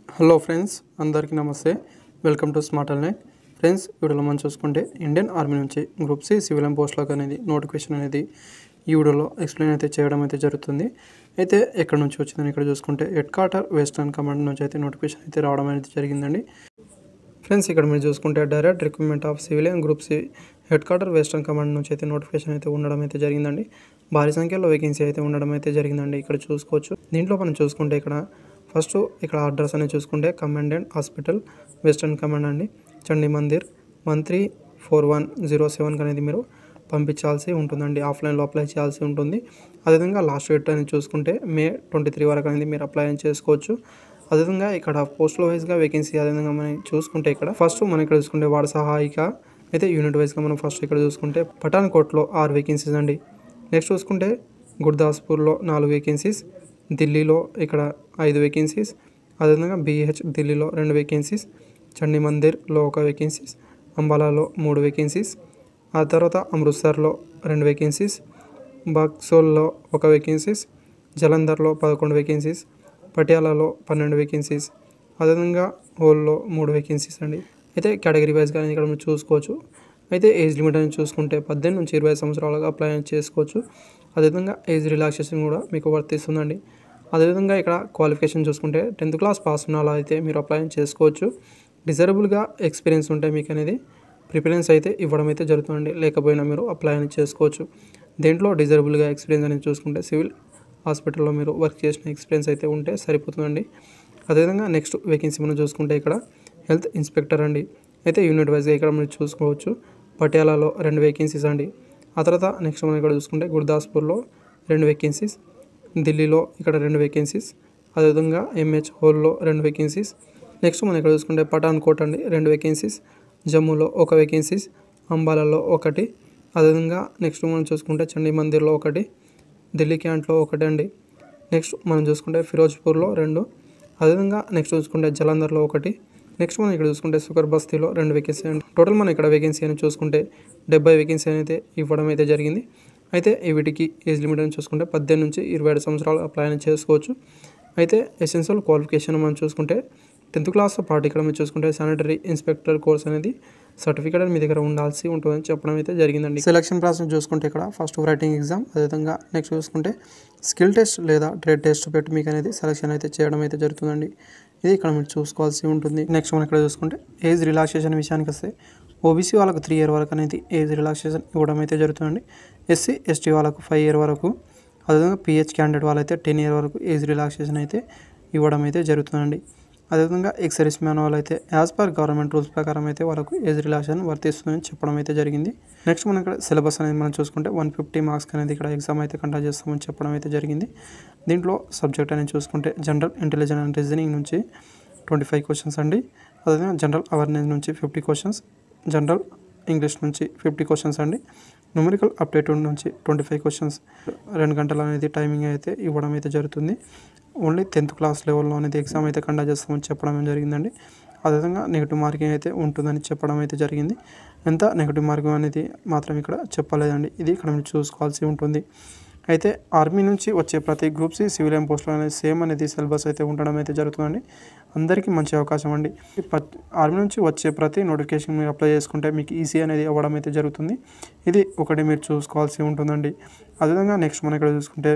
hello friends అందరికీ నమస్తే welcome to smart night friends వీడియోలో మనం చూసుకుంటే ఇండియన్ ఆర్మీ నుంచి గ్రూప్ సి సివిలియన్ పోస్టులకు అనేది నోటిఫికేషన్ అనేది ఈ వీడియోలో ఎక్స్ప్లెయిన్ అయితే చేయడం అయితే జరుగుతుంది అయితే ఎక్కడి నుంచి వచ్చిందని ఇక్కడ చూసుకుంటే హెడ్ క్వార్టర్ వెస్టర్న్ కమాండ్ నుంచి అయితే నోటిఫికేషన్ అయితే రావడం అనేది జరిగిందండి ఫ్రెండ్స్ ఇక్కడ మీరు చూసుకుంటే direct recruitment of civilian group C head quarter western command నుంచి అయితే నోటిఫికేషన్ అయితే ఉండడం అయితే జరిగిందండి భారీ సంఖ్యలో వేకెన్సీ అయితే ఉండడం అయితే జరిగిందండి ఇక్కడ చూసుకోవచ్చు దీంట్లో మనం చూసుకుంటే ఇక్కడ ఫస్ట్ ఇక్కడ అడ్రస్ అనేది చూసుకుంటే కమాండెంట్ హాస్పిటల్ వెస్టర్న్ కమాండ్ అండి Chandi Mandir one three four one zero సెవెన్కి అనేది మీరు పంపించాల్సి ఉంటుందండి ఆఫ్లైన్లో అప్లై చేయాల్సి ఉంటుంది అదేవిధంగా లాస్ట్ డేట్ అనేది చూసుకుంటే మే ట్వంటీ త్రీ వరకు అనేది మీరు అప్లై చేసుకోవచ్చు అదేవిధంగా ఇక్కడ పోస్టుల వైజ్గా వేకెన్సీ అదేవిధంగా మనం చూసుకుంటే ఇక్కడ ఫస్ట్ మనం ఇక్కడ చూసుకుంటే వార్డు సహాయిక అయితే యూనిట్ వైజ్గా మనం ఫస్ట్ ఇక్కడ చూసుకుంటే పఠాన్కోట్లో ఆరు వేకెన్సీస్ అండి నెక్స్ట్ చూసుకుంటే గుర్దాస్పూర్లో నాలుగు వేకెన్సీస్ ఢిల్లీలో ఇక్కడ ఐదు వేకెన్సీస్ అదేవిధంగా బీహెచ్ ఢిల్లీలో రెండు వేకెన్సీస్ చండీ మందిర్లో ఒక వేకెన్సీస్ అంబాలాలో మూడు వేకెన్సీస్ ఆ తర్వాత అమృత్సర్లో రెండు వేకెన్సీస్ బక్సోల్లో ఒక వేకెన్సీస్ జలంధర్లో పదకొండు వేకెన్సీస్ పటియాలాలో పన్నెండు వేకెన్సీస్ అదేవిధంగా హోల్లో మూడు వేకెన్సీస్ అండి అయితే కేటగిరీ వైజ్గా ఇక్కడ మీరు చూసుకోవచ్చు అయితే ఏజ్ లిమిట్ అని చూసుకుంటే పద్దెనిమిది నుంచి ఇరవై సంవత్సరాలుగా అప్లై చేసుకోవచ్చు అదేవిధంగా ఏజ్ రిలాక్సేషన్ కూడా మీకు వర్తిస్తుందండి అదేవిధంగా ఇక్కడ క్వాలిఫికేషన్ చూసుకుంటే టెన్త్ క్లాస్ పాస్ ఉన్న అలా అయితే మీరు అప్లై చేసుకోవచ్చు డిజరబుల్గా ఎక్స్పీరియన్స్ ఉంటే మీకు అనేది ప్రిఫరెన్స్ అయితే ఇవ్వడం అయితే జరుగుతుందండి లేకపోయినా మీరు అప్లై అనేది చేసుకోవచ్చు దేంట్లో డిజరబుల్గా ఎక్స్పీరియన్స్ అనేది చూసుకుంటే సివిల్ హాస్పిటల్లో మీరు వర్క్ చేసిన ఎక్స్పీరియన్స్ అయితే ఉంటే సరిపోతుందండి అదేవిధంగా నెక్స్ట్ వేకెన్సీ మనం చూసుకుంటే ఇక్కడ హెల్త్ ఇన్స్పెక్టర్ అండి అయితే యూనిట్ వైజ్గా ఇక్కడ మీరు చూసుకోవచ్చు పటియాలాలో రెండు వేకెన్సీస్ అండి ఆ తర్వాత నెక్స్ట్ మనం ఇక్కడ చూసుకుంటే గుర్దాస్పూర్లో రెండు వేకెన్సీస్ ఢిల్లీలో ఇక్కడ రెండు వేకెన్సీస్ అదేవిధంగా ఎంహెచ్ హోల్లో రెండు వేకెన్సీస్ నెక్స్ట్ మనం ఇక్కడ చూసుకుంటే పఠాన్కోట్ అండి రెండు వేకెన్సీస్ జమ్మూలో ఒక వేకెన్సీస్ అంబాలాలో ఒకటి అదేవిధంగా నెక్స్ట్ మనం చూసుకుంటే చండీ మందిర్లో ఒకటి ఢిల్లీ క్యాంట్లో ఒకటి అండి నెక్స్ట్ మనం చూసుకుంటే ఫిరోజ్పూర్లో రెండు అదేవిధంగా నెక్స్ట్ చూసుకుంటే జలంధర్లో ఒకటి నెక్స్ట్ మనం ఇక్కడ చూసుకుంటే సుగర్ బస్తీలో రెండు వేకెన్సీ అండి టోటల్ మనం ఇక్కడ వేకెన్సీ అని చూసుకుంటే డెబ్బై వేకెన్సీ అయితే ఇవ్వడం అయితే జరిగింది అయితే ఈ వీటికి ఏజ్ లిమిట్ అని చూసుకుంటే పద్దెనిమిది నుంచి ఇరవై ఏడు సంవత్సరాలు అప్లై అని చేసుకోవచ్చు అయితే ఎసెన్షియల్ క్వాలిఫికేషన్ మనం చూసుకుంటే టెన్త్ క్లాస్తో పాటు ఇక్కడ మీరు చూసుకుంటే శానిటరీ ఇన్స్పెక్టర్ కోర్స్ అనేది సర్టిఫికేట్ మీ దగ్గర ఉండాల్సి ఉంటుందని చెప్పడం అయితే జరిగిందండి సెలక్షన్ ప్రాసెస్ చూసుకుంటే ఇక్కడ ఫస్ట్ రైటింగ్ ఎగ్జామ్ అదేవిధంగా నెక్స్ట్ చూసుకుంటే స్కిల్ టెస్ట్ లేదా ట్రేడ్ టెస్ట్ పెట్టి మీకు అనేది సెలక్షన్ అయితే చేయడం అయితే జరుగుతుందండి ఇది ఇక్కడ మీరు చూసుకోవాల్సి ఉంటుంది నెక్స్ట్ మనం ఇక్కడ చూసుకుంటే ఏజ్ రిలాక్సేషన్ విషయానికి వస్తే ఓబీసీ వాళ్ళకు త్రీ ఇయర్ వరకు అనేది ఏజ్ రిలాక్సేషన్ ఇవ్వడం అయితే జరుగుతుందండి ఎస్సీ ఎస్టీ వాళ్ళకు ఫైవ్ ఇయర్ వరకు అదేవిధంగా పిహెచ్ క్యాండిడేట్ వాళ్ళైతే టెన్ ఇయర్ వరకు ఏజ్ రిలాక్సేషన్ అయితే ఇవ్వడం అయితే జరుగుతుందండి అదేవిధంగా ఎక్సర్వీస్ మ్యాన్ వాళ్ళు అయితే యాజ్ పర్ గవర్నమెంట్ రూల్స్ ప్రకారం అయితే వాళ్ళకు ఏజ్ రిలాక్సేషన్ వర్తిస్తుందని చెప్పడం అయితే జరిగింది నెక్స్ట్ మనం ఇక్కడ సిలబస్ అనేది మనం చూసుకుంటే వన్ ఫిఫ్టీ మార్క్స్ అనేది ఇక్కడ ఎగ్జామ్ అయితే కండక్ట్ చేస్తామని చెప్పడం అయితే జరిగింది దీంట్లో సబ్జెక్ట్ అనేది చూసుకుంటే జనరల్ ఇంటెలిజెన్స్ అండ్ రీజనింగ్ నుంచి ట్వంటీ ఫైవ్ క్వశ్చన్స్ అండి అదేవిధంగా జనరల్ అవేర్నెస్ నుంచి ఫిఫ్టీ క్వశ్చన్స్ జనరల్ ఇంగ్లీష్ నుంచి ఫిఫ్టీ క్వశ్చన్స్ అండి న్యూమరికల్ అప్డేటెడ్ నుంచి ట్వంటీ ఫైవ్ క్వశ్చన్స్ రెండు గంటల అనేది టైమింగ్ అయితే ఇవ్వడం అయితే జరుగుతుంది ఓన్లీ టెన్త్ క్లాస్ లెవెల్లో అనేది ఎగ్జామ్ అయితే కండక్ట్ చేస్తామని చెప్పడం జరిగిందండి అదేవిధంగా నెగిటివ్ మార్కింగ్ అయితే ఉంటుందని చెప్పడం అయితే జరిగింది ఎంత నెగిటివ్ మార్కింగ్ అనేది మాత్రం ఇక్కడ చెప్పలేదండి ఇది ఇక్కడ మీరు చూసుకోవాల్సి ఉంటుంది అయితే ఆర్మీ నుంచి వచ్చే ప్రతి గ్రూప్ సి సివిలియన్ పోస్టులు అనేది సేమ్ అనేది సిలబస్ అయితే ఉండడం అయితే జరుగుతుందండి అందరికీ మంచి అవకాశం అండి ఆర్మీ నుంచి వచ్చే ప్రతి నోటిఫికేషన్ మీరు అప్లై చేసుకుంటే మీకు ఈసీ అనేది అవ్వడం అయితే జరుగుతుంది ఇది ఒకటి మీరు చూసుకోవాల్సి ఉంటుందండి అదేవిధంగా నెక్స్ట్ మనం ఇక్కడ చూసుకుంటే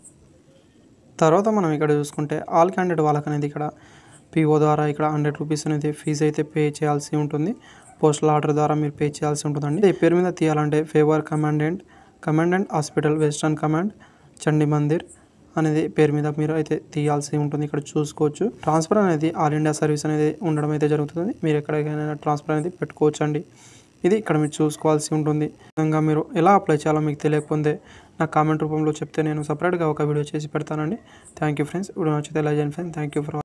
తర్వాత మనం ఇక్కడ చూసుకుంటే ఆల్ క్యాండిడేట్ వాళ్ళకి అనేది ఇక్కడ పీఓ ద్వారా ఇక్కడ హండ్రెడ్ రూపీస్ అనేది ఫీజు అయితే పే చేయాల్సి ఉంటుంది పోస్టల్ ఆర్డర్ ద్వారా మీరు పే చేయాల్సి ఉంటుందండి ఈ పేరు మీద తీయాలంటే favour commandant commandant hospital western command Chandi Mandir అనేది పేరు మీద మీరు అయితే తీయాల్సి ఉంటుంది ఇక్కడ చూసుకోవచ్చు ట్రాన్స్ఫర్ అనేది ఆల్ ఇండియా సర్వీస్ అనేది ఉండడం అయితే జరుగుతుంది మీరు ఎక్కడికైనా ట్రాన్స్ఫర్ అనేది పెట్టుకోవచ్చు అండి ఇది ఇక్కడ మీరు చూసుకోవాల్సి ఉంటుంది విధంగా మీరు ఎలా అప్లై చేయాలో మీకు తెలియకపోతే నా కామెంట్ రూపంలో చెప్తే నేను సపరేట్గా ఒక వీడియో చేసి పెడతానండి థ్యాంక్ యూ ఫ్రెండ్స్ వీడియో నచ్చితే లైక్ చేయండి ఫ్రెండ్స్ థ్యాంక్ యూ ఫర్